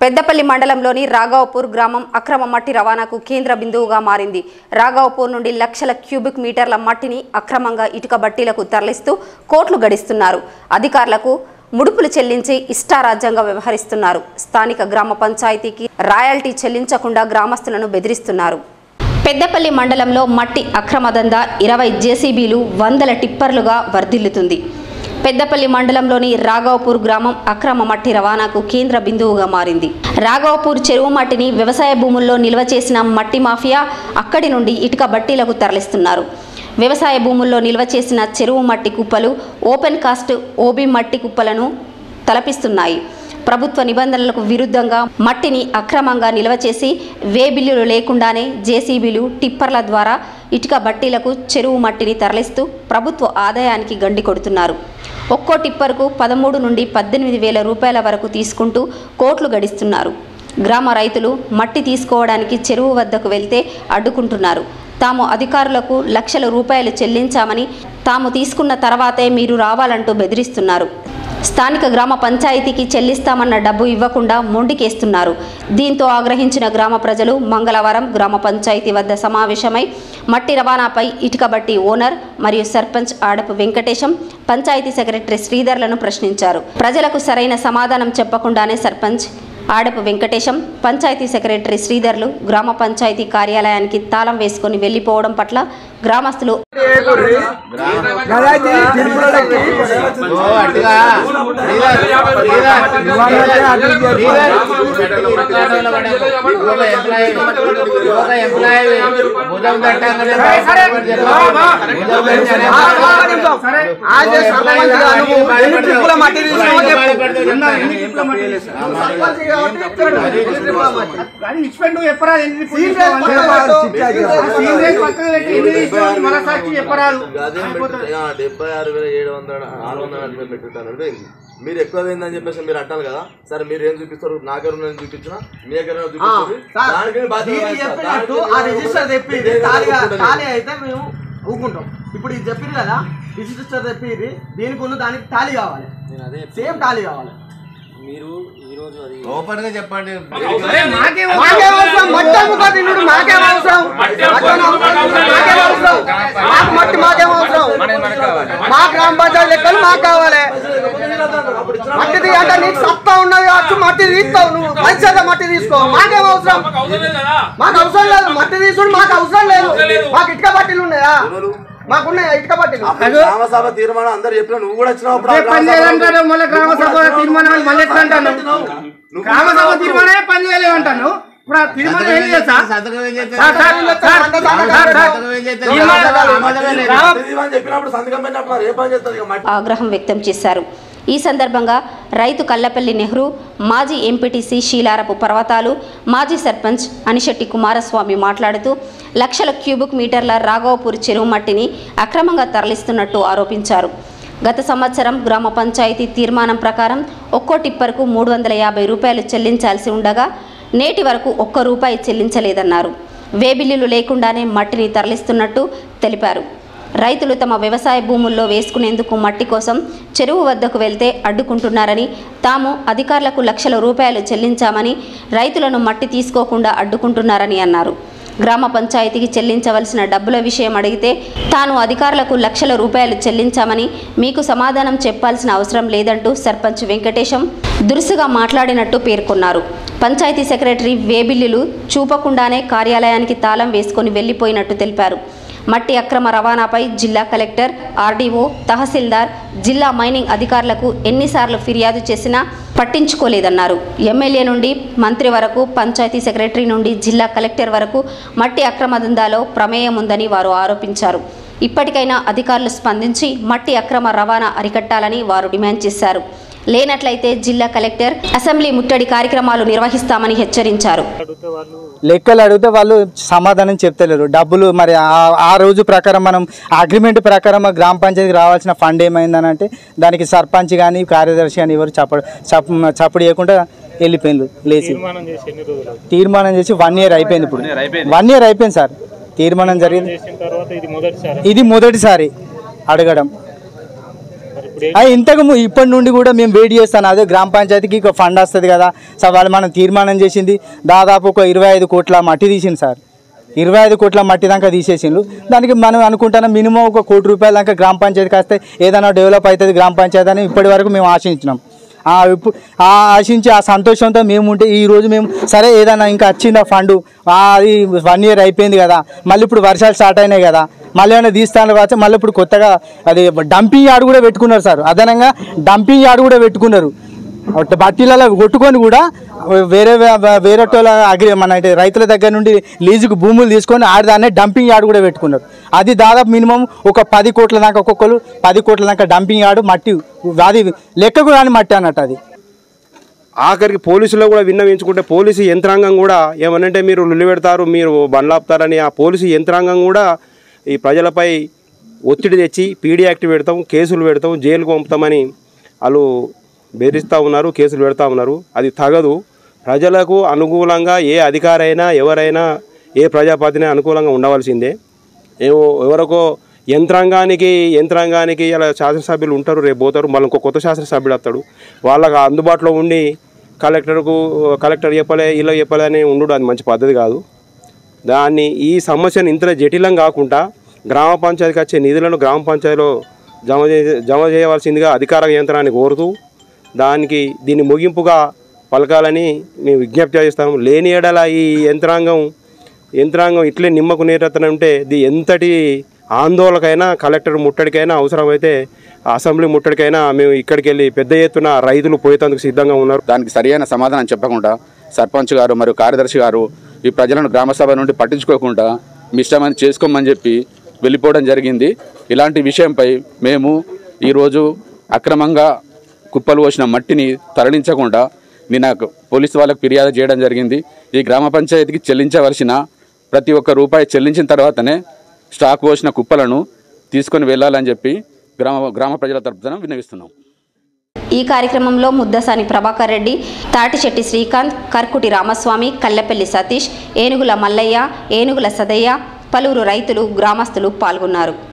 పెద్దపల్లి మండలంలోని రాఘవపూర్ గ్రామం అక్రమ మట్టి రవాణాకు కేంద్ర బిందువుగా మారింది రాఘవపూర్ నుండి లక్షల క్యూబిక్ మీటర్ల మట్టిని అక్రమంగా ఇటుక బట్టీలకు తరలిస్తూ కోట్లు గడిస్తున్నారు అధికారులకు ముడుపులు చెల్లించి ఇష్టారాజ్యంగా వ్యవహరిస్తున్నారు స్థానిక గ్రామ పంచాయతీకి రాయల్టీ చెల్లించకుండా గ్రామస్తులను బెదిరిస్తున్నారు పెద్దపల్లి మండలంలో మట్టి అక్రమ దందా ఇరవై జేసీబీలు వందల టిప్పర్లుగా వర్ధిల్లుతుంది పెద్దపల్లి మండలంలోని రాఘవపూర్ గ్రామం అక్రమ మట్టి రవాణాకు కేంద్ర బిందువుగా మారింది రాఘవపూర్ చెరువు మట్టిని వ్యవసాయ భూముల్లో నిల్వ చేసిన మట్టి మాఫియా అక్కడి నుండి ఇటుక బట్టీలకు తరలిస్తున్నారు వ్యవసాయ భూముల్లో నిల్వ చేసిన చెరువు మట్టి కుప్పలు ఓపెన్ కాస్ట్ ఓబీ మట్టి కుప్పలను తలపిస్తున్నాయి ప్రభుత్వ నిబంధనలకు విరుద్ధంగా మట్టిని అక్రమంగా నిల్వ చేసి వే బిల్లులు లేకుండానే జేసీబీలు టిప్పర్ల ద్వారా ఇటుక బట్టీలకు చెరువు మట్టిని తరలిస్తూ ప్రభుత్వ ఆదాయానికి గండి కొడుతున్నారు ఒక్కో టిప్పర్కు పదమూడు నుండి పద్దెనిమిది వేల రూపాయల వరకు తీసుకుంటూ కోట్లు గడిస్తున్నారు గ్రామ రైతులు మట్టి తీసుకోవడానికి చెరువు వద్దకు వెళ్తే అడ్డుకుంటున్నారు తాము అధికారులకు లక్షల రూపాయలు చెల్లించామని తాము తీసుకున్న తర్వాతే మీరు రావాలంటూ బెదిరిస్తున్నారు స్థానిక గ్రామ పంచాయతీకి చెల్లిస్తామన్న డబ్బు ఇవ్వకుండా మొండికేస్తున్నారు దీంతో ఆగ్రహించిన గ్రామ ప్రజలు మంగళవారం గ్రామ పంచాయతీ వద్ద సమావేశమై మట్టి రవాణాపై ఇటుక బట్టి ఓనర్ మరియు సర్పంచ్ ఆడపు వెంకటేశం పంచాయతీ సెక్రటరీ శ్రీధర్లను ప్రశ్నించారు ప్రజలకు సరైన సమాధానం చెప్పకుండానే సర్పంచ్ ఆడపు వెంకటేశం పంచాయతీ సెక్రటరీ శ్రీధర్లు గ్రామ పంచాయతీ కార్యాలయానికి తాళం వేసుకొని వెళ్లిపోవడం పట్ల గ్రామస్తులు గదాకి తిరుపతికి ఓ అట్టుగా శ్రీధర్ శ్రీధర్ శ్రీధర్ ఒక ఎంప్లాయీ ఒక ఎంప్లాయీ భుజం తట్టంగానే భుజం తట్టంగానే आज सरपंच గారు ఎన్ని ట్రిప్పుల మట్టి తీసినావో చెప్పు. అది ఇచ్చిపెట్టు నువ్వు చెప్పరాదు ఎన్ని ఇప్పుడు సీన్ తీసుకోవాలి. రేట్ పక్కన పెట్టు. సీన్ రేట్ పక్కన పెట్టి ఎన్ని తీసుకోవాలి మన సాక్షి చెప్పరాదు అదేం పెట్టు- ఆ, డెబ్బై ఆరు వేల ఏడు వందల ఆరు వందల నలభై పెట్టుతాను అంటే మీరు ఎక్కువ అయిందని చెప్పేసి మీరు అంటారు కదా సరే మీరు ఏం చూపిస్తారు నాకెవరు చూపించినా మీ దగ్గర చూపిస్తారు సార్, దానికి నేను బాధ్యత దీనికి వహిస్తా. చెప్పినట్టు దానికి ఆ రిజిస్టర్ తెప్పి ఇదే ఖాళీ ఉంటుంది. ఖాళీ అయితే మేము ఊకుంటాం ఇప్పుడు ఇది చెప్పింది కదా రిజిస్టర్ తెప్పి దీనికి ఉన్న దానికి టాలీ కావాలి సేమ్ టాలీ కావాలి ఓపెన్ గా చెప్పండి మాకేం మాకేం అవసరం మట్టి అమ్ముకో తిన్నుడు మాకేం అవసరం మట్టి అమ్ముకో మాకేం అవసరం మాకు మట్టి మాకేం అవసరం మా గ్రామ పంచాయతీ లెక్కలు మాకు కావాలి మట్టి తీ అంటే నీకు సత్తా ఉన్నది కావచ్చు మట్టి తీస్తావు నువ్వు మంచిగా మట్టి తీసుకో మాకేం అవసరం మాకు అవసరం లేదు మట్టి తీసుడు మాకు అవసరం లేదు మాకు ఇటుక బట్టీలు ఉన్నాయా మాకున్నాయా ఇటుక బట్టీలు అప్పుడు గ్రామ సభ తీర్మానం అందరు చెప్పినా నువ్వు కూడా వచ్చినావు అప్పుడు ఆ రేపు గ్రామ పని సభలో చేయాలంటాను మళ్ళీ గ్రామ సభ తీర్మానం మళ్ళీ ఎట్లా అంటాను నువ్వు గ్రామ సభ తీర్మానమే పని చేయలేవు అంటాను ఇప్పుడు ఆ తీర్మానం ఏం చేస్తా సంతకం ఏం చేస్తారు? Sir, sir, sir, sir, sir, sir. సంతకం ఏం చేస్తారు? తీర్మానం- ఆమోదమే లేదు. మట్టి తీయమని చెప్పినప్పుడు సంతకం పెట్టినప్పుడు మరి ఏ పని చేస్తుంది ఇక మట్టి ఆగ్రహం వ్యక్తం చేశారు ఈ సందర్భంగా రైతు కల్లపల్లి నెహ్రూ మాజీ ఎంపీటీసీ శీలారపు పర్వతాలు మాజీ సర్పంచ్ అనిశెట్టి కుమారస్వామి మాట్లాడుతూ లక్షల క్యూబిక్ మీటర్ల రాఘవపూర్ చెరువు మట్టిని అక్రమంగా తరలిస్తున్నట్టు ఆరోపించారు గత సంవత్సరం గ్రామ పంచాయతీ తీర్మానం ప్రకారం ఒక్కో టిప్పర్కు మూడు వందల యాభై రూపాయలు చెల్లించాల్సి ఉండగా నేటి వరకు ఒక్క రూపాయి చెల్లించలేదన్నారు వేబిల్లులు లేకుండానే మట్టిని తరలిస్తున్నట్టు తెలిపారు రైతులు తమ వ్యవసాయ భూముల్లో వేసుకునేందుకు మట్టి కోసం చెరువు వద్దకు వెళ్తే అడ్డుకుంటున్నారని తాము అధికారులకు లక్షల రూపాయలు చెల్లించామని రైతులను మట్టి తీసుకోకుండా అడ్డుకుంటున్నారని అన్నారు గ్రామ పంచాయతీకి చెల్లించవలసిన డబ్బుల విషయం అడిగితే తాను అధికారులకు లక్షల రూపాయలు చెల్లించామని మీకు సమాధానం చెప్పాల్సిన అవసరం లేదంటూ సర్పంచ్ వెంకటేశం దురుసుగా మాట్లాడినట్టు పేర్కొన్నారు పంచాయతీ సెక్రటరీ వేబిల్లులు చూపకుండానే కార్యాలయానికి తాళం వేసుకొని వెళ్లిపోయినట్టు తెలిపారు మట్టి అక్రమ రవాణాపై జిల్లా కలెక్టర్ ఆర్డీఓ తహసీల్దార్ జిల్లా మైనింగ్ అధికారులకు ఎన్నిసార్లు ఫిర్యాదు చేసినా పట్టించుకోలేదన్నారు ఎమ్మెల్యే నుండి మంత్రి వరకు పంచాయతీ సెక్రటరీ నుండి జిల్లా కలెక్టర్ వరకు మట్టి అక్రమ దందాలో ప్రమేయం ఉందని వారు ఆరోపించారు ఇప్పటికైనా అధికారులు స్పందించి మట్టి అక్రమ రవాణా అరికట్టాలని వారు డిమాండ్ చేశారు లేనట్లయితే జిల్లా కలెక్టర్ అసెంబ్లీ ముట్టడి కార్యక్రమాలు నిర్వహిస్తామని హెచ్చరించారు లెక్కలు అడిగితే వాళ్ళు సమాధానం చెప్తలేరు డబ్బులు మరి ఆ- ఆ రోజు ప్రకారం మనం అగ్రిమెంట్ ప్రకారం ఆ గ్రామ పంచాయతీకి రావాల్సిన ఫండ్ ఏమైందని అంటే దానికి సర్పంచ్ కానీ కార్యదర్శి కానీ ఎవరు చప్ప చప్ చప్పుడు చేయకుండా వెళ్ళిపోయింది లేచి తీర్మానం చేసి వన్ ఇయర్ అయిపోయింది ఇప్పుడు వన్ ఇయర్ అయిపోయింది సార్ తీర్మానం జరిగింది ఇది మొదటిసారి అడగడం అది ఇంతకు ము- ఇప్పటి నుండి కూడా మేము వెయిట్ చేస్తాను అదే గ్రామ పంచాయతీకి ఒక ఫండ్ వస్తుంది కదా సార్ వాళ్ళు మనం తీర్మానం చేసింది దాదాపు ఒక ఇరవై ఐదు కోట్ల మట్టి తీసింది సార్ ఇరవై ఐదు కోట్ల మట్టి దాకా తీసేసిండ్రు దానికి మనం అనుకుంటున్నాం మినిమం ఒక కోటి రూపాయల దాకా గ్రామ పంచాయతీకి వస్తే ఏదైనా డెవలప్ అవుతుంది గ్రామ పంచాయతీ అని ఇప్పటి వరకు మేము ఆశించినాం ఆ ఇప్పుడు ఆ ఆశించి ఆ సంతోషంతో మేము ఉంటే ఈ రోజు మేము సరే ఏదైనా ఇంకా వచ్చిందా ఫండ్ అది వన్ ఇయర్ అయిపోయింది కదా మళ్ళీ ఇప్పుడు వర్షాలు స్టార్ట్ అయినాయి కదా మళ్ళీ ఏమైనా తీస్తాను కావచ్చు మళ్ళీ ఇప్పుడు కొత్తగా అది డంపింగ్ యార్డ్ కూడా పెట్టుకున్నారు సార్ అదనంగా డంపింగ్ యార్డ్ కూడా పెట్టుకున్నారు బట్టీలలో కొట్టుకొని కూడా వేరే వే- వేరే వాళ్ళ అగ్రి మన అంటే రైతుల దగ్గర నుండి లీజుకు భూములు తీసుకొని ఆడదాన్నే డంపింగ్ యార్డ్ కూడా పెట్టుకున్నారు అది దాదాపు మినిమం ఒక పది కోట్ల దాకా ఒక్కొక్కరు పది కోట్ల దాకా డంపింగ్ యార్డ్ మట్టి అది లెక్కకు రాని మట్టి అన్నట్టు అది ఆఖరికి పోలీసులో కూడా విన్నవించుకుంటే పోలీసు యంత్రాంగం కూడా ఏమనంటే మీరు లొల్లి పెడతారు మీరు బండ్లాపుతారని ఆ పోలీసు యంత్రాంగం కూడా ఈ ప్రజలపై ఒత్తిడి తెచ్చి పీడీ యాక్ట్ పెడతాం కేసులు పెడతాం జైలుకు పంపుతామని వాళ్ళు బెదిరిస్తూ ఉన్నారు కేసులు పెడతా ఉన్నారు అది తగదు ప్రజలకు అనుకూలంగా ఏ అధికారైనా ఎవరైనా ఏ ప్రజాపతిని అనుకూలంగా ఉండవలసిందే ఏవో ఎవరికో యంత్రాంగానికి యంత్రాంగానికి ఇలా శాసనసభ్యులు ఉంటారు రేపు పోతారు మళ్ళీ ఇంకో కొత్త శాసనసభ్యుడు వస్తాడు వాళ్ళకి అందుబాటులో ఉండి కలెక్టర్కు కలెక్టర్ చెప్పలే ఇలా చెప్పలే అని ఉండు అది మంచి పద్ధతి కాదు దాన్ని ఈ సమస్యను ఇంత జటిలం కాకుండా గ్రామ పంచాయతీకి వచ్చే నిధులను గ్రామ పంచాయతీలో జమ చే జమ చేయవలసిందిగా అధికార యంత్రాన్ని కోరుతూ దానికి దీన్ని ముగింపుగా పలకాలని మేము విజ్ఞప్తి చేస్తాము లేని ఎడల ఈ యంత్రాంగం యంత్రాంగం ఇట్లే నిమ్మకు నీరెత్తన ఉంటే ఇది ఎంతటి ఆందోళనకైనా కలెక్టర్ ముట్టడికైనా అవసరమైతే అసెంబ్లీ ముట్టడికైనా మేము ఇక్కడికి వెళ్ళి పెద్ద ఎత్తున రైతులు పోయేందుకు సిద్ధంగా ఉన్నారు దానికి సరియైన సమాధానం చెప్పకుండా సర్పంచ్ గారు మరియు కార్యదర్శి గారు ఈ ప్రజలను గ్రామసభ నుండి పట్టించుకోకుండా మీ ఇష్టమని చేసుకోమని చెప్పి వెళ్ళిపోవడం జరిగింది ఇలాంటి విషయంపై మేము ఈరోజు అక్రమంగా కుప్పలు పోసిన మట్టిని తరలించకుండా నిన్న పోలీసు వాళ్ళకు ఫిర్యాదు చేయడం జరిగింది ఈ గ్రామ పంచాయతీకి చెల్లించవలసిన ప్రతి ఒక్క రూపాయి చెల్లించిన తర్వాతనే స్టాక్ పోసిన కుప్పలను తీసుకొని వెళ్ళాలని చెప్పి గ్రామ గ్రామ ప్రజల తరపున విన్నవిస్తున్నాం ఈ కార్యక్రమంలో ముద్దసాని ప్రభాకర్ రెడ్డి తాటిశెట్టి శ్రీకాంత్ కర్కుటి రామస్వామి కల్లెపల్లి సతీష్ ఏనుగుల మల్లయ్య ఏనుగుల సదయ్య పలువురు రైతులు గ్రామస్తులు పాల్గొన్నారు